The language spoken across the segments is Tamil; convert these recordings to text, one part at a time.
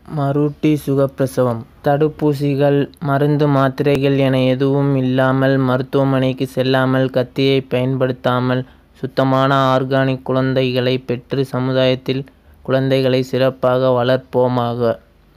மருட்டி சுகப்பிரசவம் தடுப்பூசிகள் மருந்து மாத்திரைகள் என எதுவும் இல்லாமல் மருத்துவமனைக்கு செல்லாமல் கத்தியை பயன்படுத்தாமல் சுத்தமான ஆர்கானிக் குழந்தைகளை பெற்று சமுதாயத்தில் குழந்தைகளை சிறப்பாக வளர்ப்போமாக.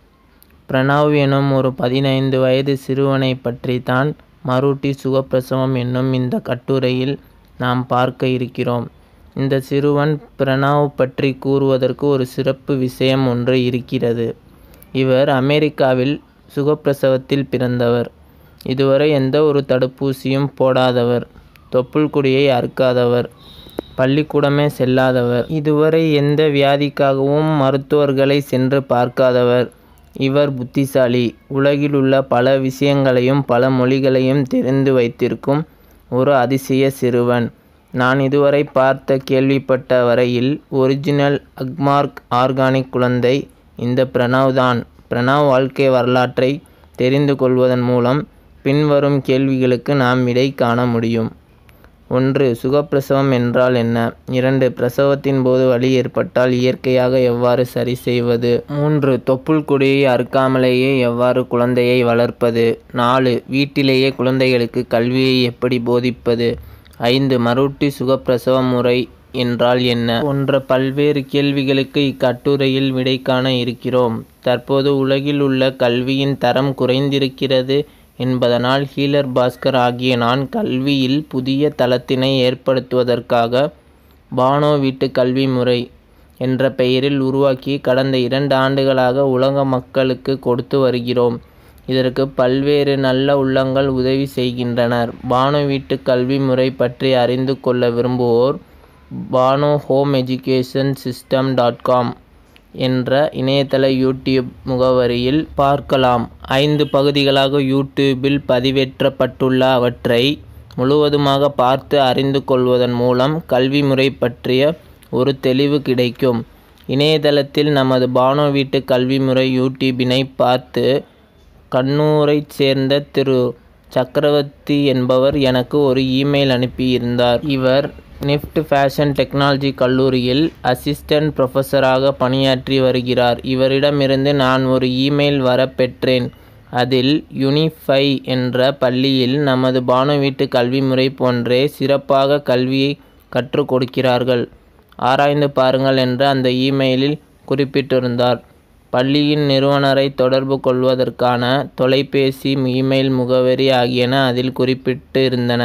பிரணவ் எனும் ஒரு பதினைந்து வயது சிறுவனை பற்றி தான் மருட்டி சுகப்பிரசவம் என்னும் இந்த கட்டுரையில் நாம் பார்க்க இருக்கிறோம். இந்த சிறுவன் பிரணவ் பற்றி கூறுவதற்கு ஒரு சிறப்பு விஷயம் ஒன்று இருக்கிறது. இவர் அமெரிக்காவில் சுகப்பிரசவத்தில் பிறந்தவர். இதுவரை எந்த ஒரு தடுப்பூசியும் போடாதவர். தொப்புள் கொடியை அறுக்காதவர். பள்ளிக்கூடமே செல்லாதவர். இதுவரை எந்த வியாதிக்காகவும் மருத்துவர்களை சென்று பார்க்காதவர். இவர் புத்திசாலி. உலகில் உள்ள பல விஷயங்களையும் பல மொழிகளையும் தெரிந்து வைத்திருக்கும் ஒரு அதிசய சிறுவன். நான் இதுவரை பார்த்த கேள்விப்பட்ட வரையில் ஒரிஜினல் அக்மார்க் ஆர்கானிக் குழந்தை இந்த பிரணவ் தான். பிரணவ் வாழ்க்கை வரலாற்றை தெரிந்து கொள்வதன் மூலம் பின்வரும் கேள்விகளுக்கு நாம் விடை காண முடியும். ஒன்று சுகப்பிரசவம் என்றால் என்ன? இரண்டு பிரசவத்தின் போது வலி ஏற்பட்டால் இயற்கையாக எவ்வாறு சரி செய்வது? மூன்று தொப்புள் கொடியை அறுக்காமலேயே எவ்வாறு குழந்தையை வளர்ப்பது? நாலு வீட்டிலேயே குழந்தைகளுக்கு கல்வியை எப்படி போதிப்பது? ஐந்து மருட்டி சுகப்பிரசவ முறை என்றால் என்ன? போன்ற பல்வேறு கேள்விகளுக்கு இக்கட்டுரையில் விடை காண இருக்கிறோம். தற்போது உலகில் உள்ள கல்வியின் தரம் குறைந்திருக்கிறது என்பதனால் ஹீலர் பாஸ்கர் ஆகிய நான் கல்வியில் புதிய தளத்தினை ஏற்படுத்துவதற்காக பானோ வீட்டு கல்வி முறை என்ற பெயரில் உருவாக்கி கடந்த இரண்டு ஆண்டுகளாக உலக மக்களுக்கு கொடுத்து வருகிறோம். இதற்கு பல்வேறு நல்ல உள்ளங்கள் உதவி செய்கின்றனர். பானோ வீட்டு கல்வி முறை பற்றி அறிந்து கொள்ள விரும்புவோர் Bano home education system dot com என்ற இணையதள யூடியூப் முகவரியில் பார்க்கலாம். ஐந்து பகுதிகளாக யூடியூபில் பதிவேற்றப்பட்டுள்ள அவற்றை முழுவதுமாக பார்த்து அறிந்து கொள்வதன் மூலம் கல்வி முறை பற்றிய ஒரு தெளிவு கிடைக்கும். இணையதளத்தில் நமது பானோ வீட்டு கல்வி முறை யூடியூபினை பார்த்து கண்ணூரைச் சேர்ந்த திரு. சக்கரவர்த்தி என்பவர் எனக்கு ஒரு இ-மெயில் அனுப்பியிருந்தார். இவர் நிப்ட் ஃபேஷன் டெக்னாலஜி கல்லூரியில் அசிஸ்டன்ட் புரொபசராக பணியாற்றி வருகிறார். இவரிடமிருந்து நான் ஒரு இ-மெயில் வரப் பெற்றேன். அதில் யுனிஃபை என்ற பள்ளியில் நமது பானோ வீட்டு கல்வி முறை போன்றே சிறப்பாக கல்வியை கற்றுக் கொடுக்கிறார்கள். ஆராய்ந்து பாருங்கள் என்று அந்த இ-மெயிலில் குறிப்பிட்டிருந்தார். பள்ளியின் நிறுவனரை தொடர்பு கொள்வதற்கான தொலைபேசி இ-மெயில் முகவரி ஆகியன அதில் குறிப்பிட்டு இருந்தன.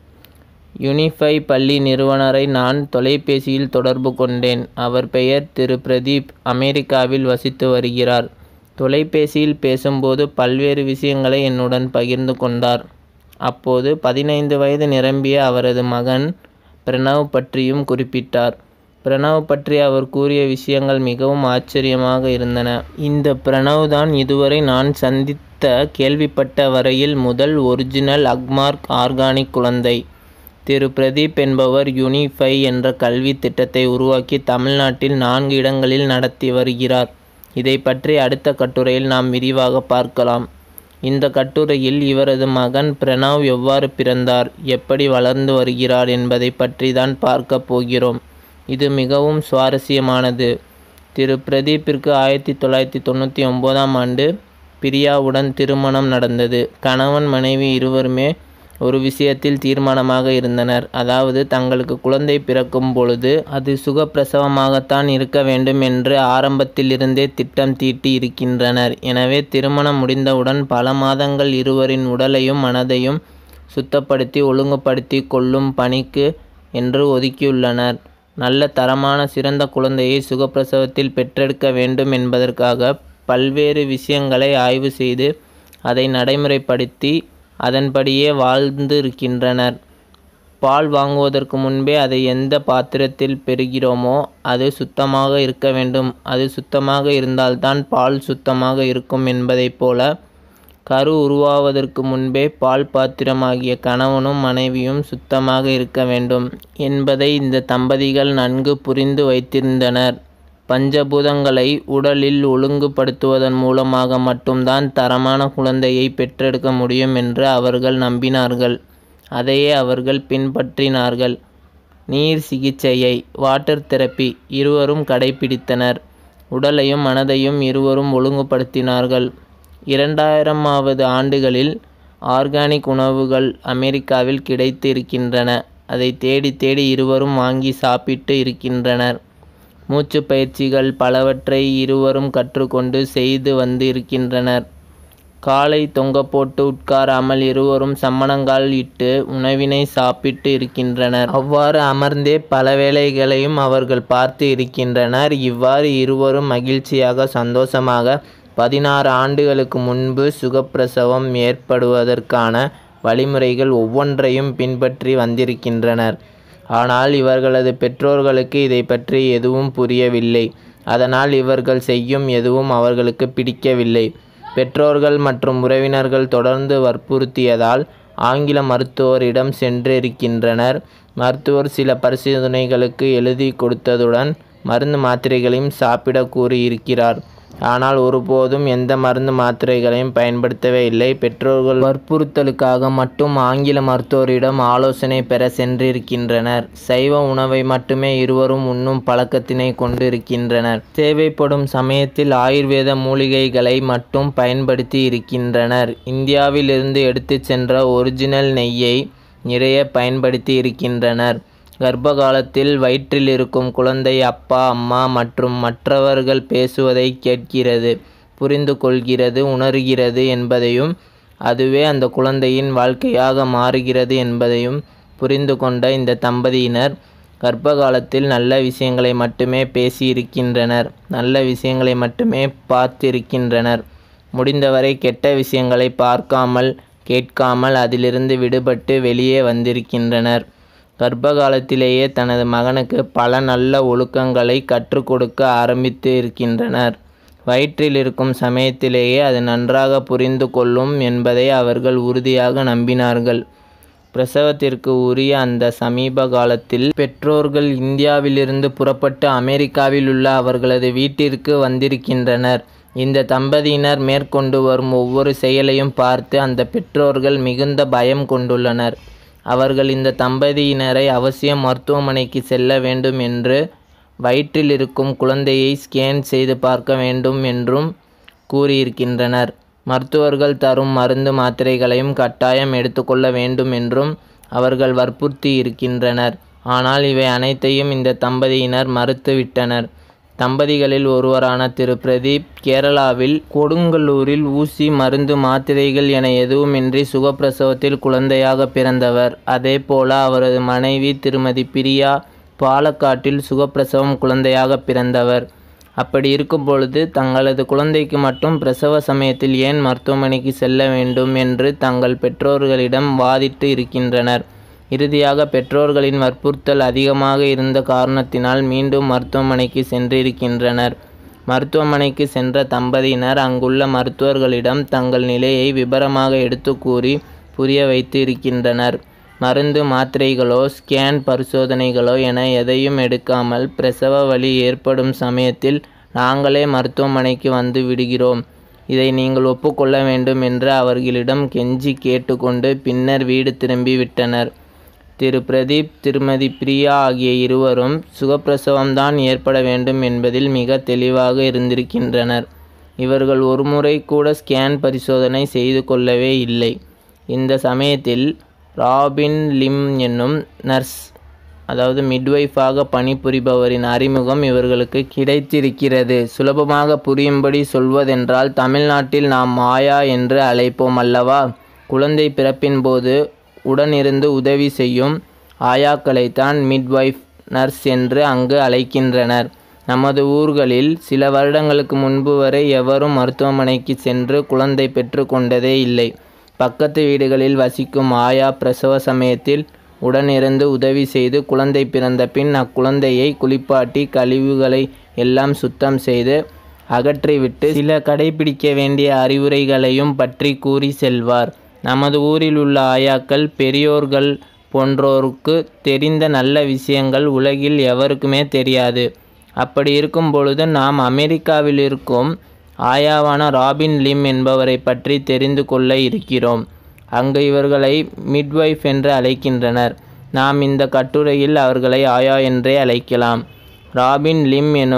யுனிஃபை பள்ளி நிறுவனரை நான் தொலைபேசியில் தொடர்பு கொண்டேன். அவர் பெயர் திரு. பிரதீப். அமெரிக்காவில் வசித்து வருகிறார். தொலைபேசியில் பேசும்போது பல்வேறு விஷயங்களை என்னுடன் பகிர்ந்து கொண்டார். அப்போது பதினைந்து வயது நிரம்பிய அவரது மகன் பிரணவ் பற்றியும் குறிப்பிட்டார். பிரணவ் பற்றி அவர் கூறிய விஷயங்கள் மிகவும் ஆச்சரியமாக இருந்தன. இந்த பிரணவ் தான் இதுவரை நான் சந்தித்த கேள்விப்பட்ட வரையில் முதல் ஒரிஜினல் அக்மார்க் ஆர்கானிக் குழந்தை. திரு. பிரதீப் என்பவர் யுனிஃபை என்ற கல்வி திட்டத்தை உருவாக்கி தமிழ்நாட்டில் நான்கு இடங்களில் நடத்தி வருகிறார். இதைப் பற்றி அடுத்த கட்டுரையில் நாம் விரிவாக பார்க்கலாம். இந்த கட்டுரையில் இவரது மகன் பிரணவ் எவ்வாறு பிறந்தார்? எப்படி வளர்ந்து வருகிறார் என்பதைப் பற்றி தான் பார்க்கப் போகிறோம். இது மிகவும் சுவாரஸ்யமானது. திரு. பிரதீப்பிற்கு ஆயிரத்து தொள்ளாயிரத்து தொண்ணூற்று ஒன்பதாம் ஆண்டு பிரியாவுடன் திருமணம் நடந்தது. கணவன் மனைவி இருவருமே ஒரு விஷயத்தில் தீர்மானமாக இருந்தனர். அதாவது தங்களுக்கு குழந்தை பிறக்கும் பொழுது அது சுகப்பிரசவமாகத்தான் இருக்க வேண்டும் என்று ஆரம்பத்திலிருந்தே திட்டம் தீட்டி இருக்கின்றனர். எனவே திருமணம் முடிந்தவுடன் பல மாதங்கள் இருவரின் உடலையும் மனதையும் சுத்தப்படுத்தி ஒழுங்குபடுத்திக் கொள்ளும் பணிக்கு என்று ஒதுக்கியுள்ளனர். நல்ல தரமான சிறந்த குழந்தையை சுகப்பிரசவத்தில் பெற்றெடுக்க வேண்டும் என்பதற்காக பல்வேறு விஷயங்களை ஆய்வு செய்து அதை நடைமுறைப்படுத்தி அதன்படியே வாழ்ந்திருக்கின்றனர். பால் வாங்குவதற்கு முன்பே அதை எந்த பாத்திரத்தில் பெறுகிறோமோ அது சுத்தமாக இருக்க வேண்டும். அது சுத்தமாக இருந்தால் தான் பால் சுத்தமாக இருக்கும் என்பதைப் போல கரு உருவாவதற்கு முன்பே பால் பாத்திரமாகிய கணவனும் மனைவியும் சுத்தமாக இருக்க வேண்டும் என்பதை இந்த தம்பதிகள் நன்கு புரிந்து வைத்திருந்தனர். பஞ்ச பூதங்களை உடலில் ஒழுங்குபடுத்துவதன் மூலமாக மட்டும் தான் தரமான குழந்தையை பெற்றெடுக்க முடியும் என்று அவர்கள் நம்பினார்கள். அதையே அவர்கள் பின்பற்றினார்கள். நீர் சிகிச்சையை வாட்டர் தெரபி இருவரும் கடைப்பிடித்தனர். உடலையும் மனதையும் இருவரும் ஒழுங்குபடுத்தினார்கள் இரண்டாயிரமாவது ஆண்டுகளில் ஆர்கானிக் உணவுகள் அமெரிக்காவில் கிடைத்து இருக்கின்றன அதை தேடி தேடி இருவரும் வாங்கி சாப்பிட்டு இருக்கின்றனர் மூச்சு பயிற்சிகள் பலவற்றை இருவரும் கற்றுக்கொண்டு செய்து வந்து இருக்கின்றனர் காலை தொங்க போட்டு உட்காராமல் இருவரும் சம்மணங்கால் இட்டு உணவினை சாப்பிட்டு இருக்கின்றனர் அவ்வாறு அமர்ந்தே பல வேலைகளையும் அவர்கள் பார்த்து இருக்கின்றனர் இவ்வாறு இருவரும் மகிழ்ச்சியாக சந்தோஷமாக பதினாறு ஆண்டுகளுக்கு முன்பு சுகப்பிரசவம் ஏற்படுவதற்கான வழிமுறைகள் ஒவ்வொன்றையும் பின்பற்றி வந்திருக்கின்றனர் ஆனால் இவர்களது பெற்றோர்களுக்கு இதை பற்றி எதுவும் புரியவில்லை அதனால் இவர்கள் செய்யும் எதுவும் அவர்களுக்கு பிடிக்கவில்லை பெற்றோர்கள் மற்றும் உறவினர்கள் தொடர்ந்து வற்புறுத்தியதால் ஆங்கில மருத்துவரிடம் சென்றிருக்கின்றனர் மருத்துவர் சில பரிசோதனைகளுக்கு எழுதி கொடுத்ததுடன் மருந்து மாத்திரைகளையும் சாப்பிட கூறியிருக்கிறார் ஆனால் ஒருபோதும் எந்த மருந்து மாத்திரைகளையும் பயன்படுத்தவே இல்லை பெற்றோர்கள் வற்புறுத்தலுக்காக மட்டும் ஆங்கில மருத்துவரிடம் ஆலோசனை பெற சென்றிருக்கின்றனர் சைவ உணவை மட்டுமே இருவரும் உண்ணும் பழக்கத்தினை கொண்டிருக்கின்றனர் தேவைப்படும் சமயத்தில் ஆயுர்வேத மூலிகைகளை மட்டும் பயன்படுத்தி இருக்கின்றனர் இந்தியாவிலிருந்து எடுத்துச் சென்ற ஒரிஜினல் நெய்யை நிறைய பயன்படுத்தி இருக்கின்றனர் கர்ப்ப காலத்தில் வயிற்றில் இருக்கும் குழந்தை அப்பா அம்மா மற்றும் மற்றவர்கள் பேசுவதை கேட்கிறது புரிந்து கொள்கிறது உணர்கிறது என்பதையும் அதுவே அந்த குழந்தையின் வாழ்க்கையாக மாறுகிறது என்பதையும் புரிந்து கொண்ட இந்த தம்பதியினர் கர்ப்ப காலத்தில் நல்ல விஷயங்களை மட்டுமே பேசியிருக்கின்றனர் நல்ல விஷயங்களை மட்டுமே பார்த்திருக்கின்றனர் முடிந்தவரை கெட்ட விஷயங்களை பார்க்காமல் கேட்காமல் அதிலிருந்து விடுபட்டு வெளியே வந்திருக்கின்றனர் கர்ப்ப காலத்திலேயே தனது மகனுக்கு பல நல்ல ஒழுக்கங்களை கற்றுக் கொடுக்க ஆரம்பித்து இருக்கின்றனர் வயிற்றில் இருக்கும் சமயத்திலேயே அது நன்றாக புரிந்து கொள்ளும் என்பதை அவர்கள் உறுதியாக நம்பினார்கள் பிரசவத்திற்கு உரிய அந்த சமீப காலத்தில் பெற்றோர்கள் இந்தியாவிலிருந்து புறப்பட்டு அமெரிக்காவில் உள்ள அவர்களது வீட்டிற்கு வந்திருக்கின்றனர் இந்த தம்பதியினர் மேற்கொண்டு வரும் ஒவ்வொரு செயலையும் பார்த்து அந்த பெற்றோர்கள் மிகுந்த பயம் கொண்டுள்ளனர் அவர்கள் இந்த தம்பதியினரை அவசியம் மருத்துவமனைக்கு செல்ல வேண்டும் என்று வயிற்றில் இருக்கும் குழந்தையை ஸ்கேன் செய்து பார்க்க வேண்டும் என்றும் கூறியிருக்கின்றனர் மருத்துவர்கள் தரும் மருந்து மாத்திரைகளையும் கட்டாயம் எடுத்துக்கொள்ள வேண்டும் என்றும் அவர்கள் வற்புறுத்தி இருக்கின்றனர் ஆனால் இவை அனைத்தையும் இந்த தம்பதியினர் மறுத்துவிட்டனர் தம்பதிகளில் ஒருவரான திரு பிரதீப் கேரளாவில் கொடுங்கல்லூரில் ஊசி மருந்து மாத்திரைகள் என எதுவுமின்றி சுகப்பிரசவத்தில் குழந்தையாக பிறந்தவர் அதேபோல அவரது மனைவி திருமதி பிரியா பாலக்காட்டில் சுகப்பிரசவம் குழந்தையாக பிறந்தவர் அப்படி இருக்கும் பொழுது தங்களது குழந்தைக்கு மட்டும் பிரசவ சமயத்தில் ஏன் மருத்துவமனைக்கு செல்ல வேண்டும் என்று தங்கள் பெற்றோர்களிடம் வாதிட்டு இருக்கின்றனர் இறுதியாக பெற்றோர்களின் வற்புறுத்தல் அதிகமாக இருந்த காரணத்தினால் மீண்டும் மருத்துவமனைக்கு சென்றிருக்கின்றனர் மருத்துவமனைக்கு சென்ற தம்பதியினர் அங்குள்ள மருத்துவர்களிடம் தங்கள் நிலையை விபரமாக எடுத்து கூறி புரிய வைத்து இருக்கின்றனர் மருந்து மாத்திரைகளோ ஸ்கேன் பரிசோதனைகளோ என எதையும் எடுக்காமல் பிரசவ வலி ஏற்படும் சமயத்தில் நாங்களே மருத்துவமனைக்கு வந்து விடுகிறோம் இதை நீங்கள் ஒப்புக்கொள்ள வேண்டும் என்று அவர்களிடம் கெஞ்சி கேட்டுக்கொண்டு பின்னர் வீடு திரும்பி விட்டனர் திரு பிரதீப் திருமதி பிரியா ஆகிய இருவரும் சுகப்பிரசவம்தான் ஏற்பட வேண்டும் என்பதில் மிக தெளிவாக இருந்திருக்கின்றனர் இவர்கள் ஒருமுறை கூட ஸ்கேன் பரிசோதனை செய்து கொள்ளவே இல்லை இந்த சமயத்தில் ராபின் லிம் என்னும் நர்ஸ் அதாவது மிட்வைஃபாக பணிபுரிபவரின் அறிமுகம் இவர்களுக்கு கிடைத்திருக்கிறது சுலபமாக புரியும்படி சொல்வதென்றால் தமிழ்நாட்டில் நாம் மாயா என்று அழைப்போம் அல்லவா குழந்தை பிறப்பின் போது உடனிருந்து உதவி செய்யும் ஆயாக்களைத்தான் மிட்வைஃப் நர்ஸ் என்று அங்கு அழைக்கின்றனர் நமது ஊர்களில் சில வருடங்களுக்கு முன்பு வரை எவரும் மருத்துவமனைக்கு சென்று குழந்தை பெற்று கொண்டதே இல்லை பக்கத்து வீடுகளில் வசிக்கும் ஆயா பிரசவ சமயத்தில் உடனிருந்து உதவி செய்து குழந்தை பிறந்த பின் அக்குழந்தையை குளிப்பாட்டி கழிவுகளை எல்லாம் சுத்தம் செய்து அகற்றிவிட்டு சில கடைபிடிக்க வேண்டிய அறிவுரைகளையும் பற்றி கூறி செல்வார் நமது ஊரில் உள்ள ஆயாக்கள் பெரியோர்கள் போன்றோருக்கு தெரிந்த நல்ல விஷயங்கள் உலகில் எவருக்குமே தெரியாது அப்படி இருக்கும் பொழுது நாம் அமெரிக்காவில் இருக்கும் ஆயாவான ராபின் லிம் என்பவரை பற்றி தெரிந்து கொள்ள இருக்கிறோம் அங்கு இவர்களை மிட்வைஃப் என்று அழைக்கின்றனர் நாம் இந்த கட்டுரையில் அவர்களை ஆயா என்றே அழைக்கலாம் ராபின் லிம் எனும்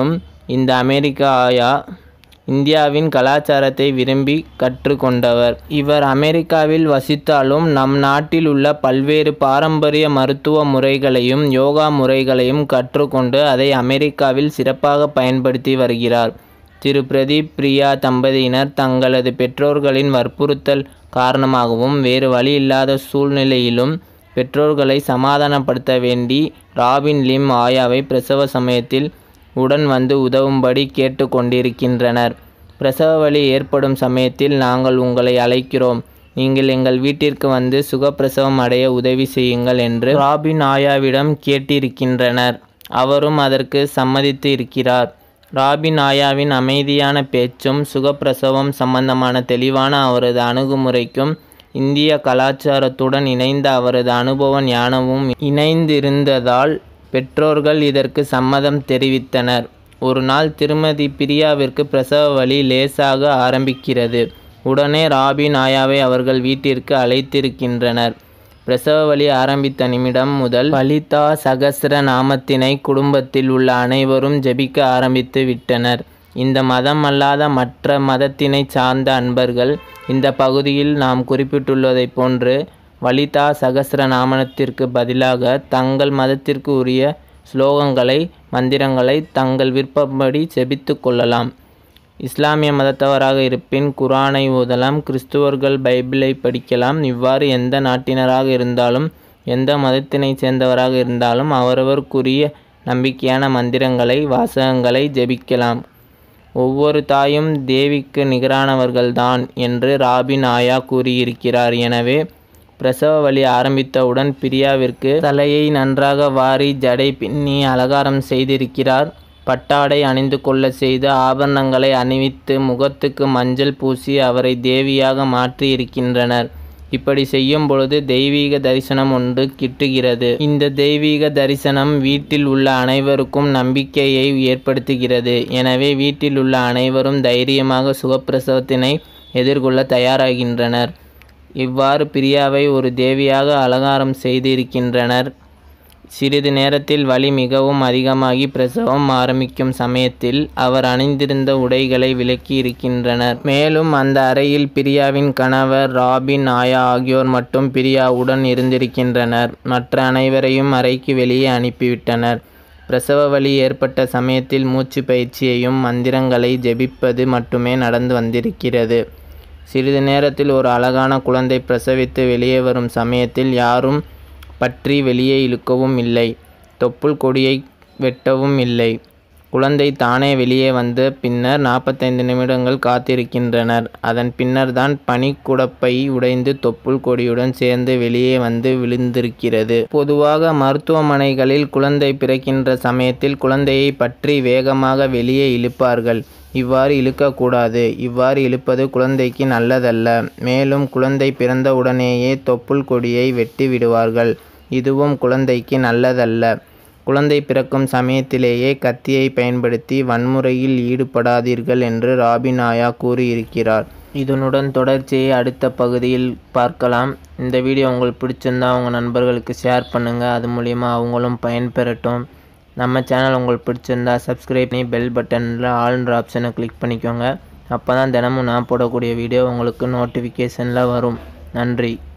இந்த அமெரிக்க ஆயா இந்தியாவின் கலாச்சாரத்தை விரும்பி கற்றுக்கொண்டவர் இவர் அமெரிக்காவில் வசித்தாலும் நம் நாட்டில் உள்ள பல்வேறு பாரம்பரிய மருத்துவ முறைகளையும் யோகா முறைகளையும் கற்றுக்கொண்டு அதை அமெரிக்காவில் சிறப்பாக பயன்படுத்தி வருகிறார் திரு பிரதீப் பிரியா தம்பதியினர் தங்களது பெற்றோர்களின் வற்புறுத்தல் காரணமாகவும் வேறு வழி இல்லாத சூழ்நிலையிலும் பெற்றோர்களை சமாதானப்படுத்த வேண்டி ராபின் லிம் ஆயாவை பிரசவ சமயத்தில் உடன் வந்து உதவும்படி கேட்டு கொண்டிருக்கின்றனர் பிரசவ வலி ஏற்படும் சமயத்தில் நாங்கள் உங்களை அழைக்கிறோம் நீங்கள் எங்கள் வீட்டிற்கு வந்து சுகப்பிரசவம் அடைய உதவி செய்யுங்கள் என்று ராபின் ஆயாவிடம் கேட்டிருக்கின்றனர் அவரும் அதற்கு சம்மதித்து இருக்கிறார் ராபின் ஆயாவின் அமைதியான பேச்சும் சுகப்பிரசவம் சம்பந்தமான தெளிவான அவரது அணுகுமுறைக்கும் இந்திய கலாச்சாரத்துடன் இணைந்த அவரது அனுபவ ஞானமும் இணைந்திருந்ததால் பெற்றோர்கள் இதற்கு சம்மதம் தெரிவித்தனர் ஒரு நாள் திருமதி பிரியாவிற்கு பிரசவ வலி லேசாக ஆரம்பிக்கிறது உடனே ராபின் ஆயாவை அவர்கள் வீட்டிற்கு அழைத்திருக்கின்றனர் பிரசவ வலி ஆரம்பித்த நிமிடம் முதல் லலிதா சகஸ்ர நாமத்தினை குடும்பத்தில் உள்ள அனைவரும் ஜெபிக்க ஆரம்பித்து விட்டனர் இந்த மதம் அல்லாத மற்ற மதத்தினை சார்ந்த அன்பர்கள் இந்த பகுதியில் நாம் குறிப்பிட்டுள்ளதைப் போன்று வலிதா சகஸ்ர நாமத்திற்கு பதிலாக தங்கள் மதத்திற்கு உரிய ஸ்லோகங்களை மந்திரங்களை தங்கள் விருப்பப்படி ஜெபித்து கொள்ளலாம் இஸ்லாமிய மதத்தவராக இருப்பின் குரானை ஓதலாம் கிறிஸ்துவர்கள் பைபிளை படிக்கலாம் இவ்வாறு எந்த நாட்டினராக இருந்தாலும் எந்த மதத்தினை சேர்ந்தவராக இருந்தாலும் அவரவருக்குரிய நம்பிக்கையான மந்திரங்களை வாசகங்களை ஜெபிக்கலாம் ஒவ்வொரு தாயும் தேவிக்கு நிகரானவர்கள்தான் என்று ராபின் ஆயா கூறியிருக்கிறார் எனவே பிரசவ வலி ஆரம்பித்தவுடன் பிரியாவிற்கு தலையை நன்றாக வாரி ஜடை பின்னி அலங்காரம் செய்திருக்கிறார் பட்டாடை அணிந்து கொள்ள செய்து ஆபரணங்களை அணிவித்து முகத்துக்கு மஞ்சள் பூசி அவரை தேவியாக மாற்றி இருக்கின்றனர் இப்படி செய்யும் பொழுது தெய்வீக தரிசனம் ஒன்று கிட்டுகிறது இந்த தெய்வீக தரிசனம் வீட்டில் உள்ள அனைவருக்கும் நம்பிக்கையை ஏற்படுத்துகிறது எனவே வீட்டில் உள்ள அனைவரும் தைரியமாக சுகப்பிரசவத்தினை எதிர்கொள்ள தயாராகின்றனர் இவ்வாறு பிரியாவை ஒரு தேவியாக அலங்காரம் செய்திருக்கின்றனர் சிறிது நேரத்தில் வலி மிகவும் அதிகமாகி பிரசவம் ஆரம்பிக்கும் சமயத்தில் அவர் அணிந்திருந்த உடைகளை விலக்கி இருக்கின்றனர் மேலும் அந்த அறையில் பிரியாவின் கணவர் ராபின் ஆயா ஆகியோர் மட்டும் பிரியாவுடன் இருந்திருக்கின்றனர் மற்ற அனைவரையும் அறைக்கு வெளியே அனுப்பிவிட்டனர் பிரசவ வலி ஏற்பட்ட சமயத்தில் மூச்சு பயிற்சியையும் மந்திரங்களை ஜெபிப்பது மட்டுமே நடந்து வந்திருக்கிறது சிறிது நேரத்தில் ஒரு அழகான குழந்தை பிரசவித்து வெளியே வரும் சமயத்தில் யாரும் பற்றி வெளியே இழுக்கவும் இல்லை தொப்புள் கொடியை வெட்டவும் இல்லை குழந்தை தானே வெளியே வந்து பின்னர் நாற்பத்தைந்து நிமிடங்கள் காத்திருக்கின்றனர் அதன் பின்னர் தான் பனிக்குடப்பை உடைந்து தொப்புள் கொடியுடன் சேர்ந்து வெளியே வந்து விழுந்திருக்கிறது பொதுவாக மருத்துவமனைகளில் குழந்தை பிறக்கின்ற சமயத்தில் குழந்தையை பற்றி வேகமாக வெளியே இழுப்பார்கள் இவ்வாறு இழுக்கக்கூடாது இவ்வாறு இழுப்பது குழந்தைக்கு நல்லதல்ல மேலும் குழந்தை பிறந்தவுடனேயே தொப்புள் கொடியை வெட்டி விடுவார்கள் இதுவும் குழந்தைக்கு நல்லதல்ல குழந்தை பிறக்கும் சமயத்திலேயே கத்தியை பயன்படுத்தி வன்முறையில் ஈடுபடாதீர்கள் என்று ராபின் ஆயா கூறியிருக்கிறார் இதனுடன் தொடர்ச்சியை அடுத்த பகுதியில் பார்க்கலாம் இந்த வீடியோ உங்களுக்கு பிடிச்சிருந்தா உங்கள் நண்பர்களுக்கு ஷேர் பண்ணுங்கள் அது மூலிமா அவங்களும் பயன்பெறட்டும் நம்ம சேனல் உங்களுக்கு பிடிச்சிருந்தா சப்ஸ்கிரைப் பண்ணி பெல் பட்டனில் ஆல்ன்ற ஆப்ஷனை கிளிக் பண்ணிக்கோங்க அப்போ தான் தினமும் நான் போடக்கூடிய வீடியோ உங்களுக்கு நோட்டிஃபிகேஷனில் வரும் நன்றி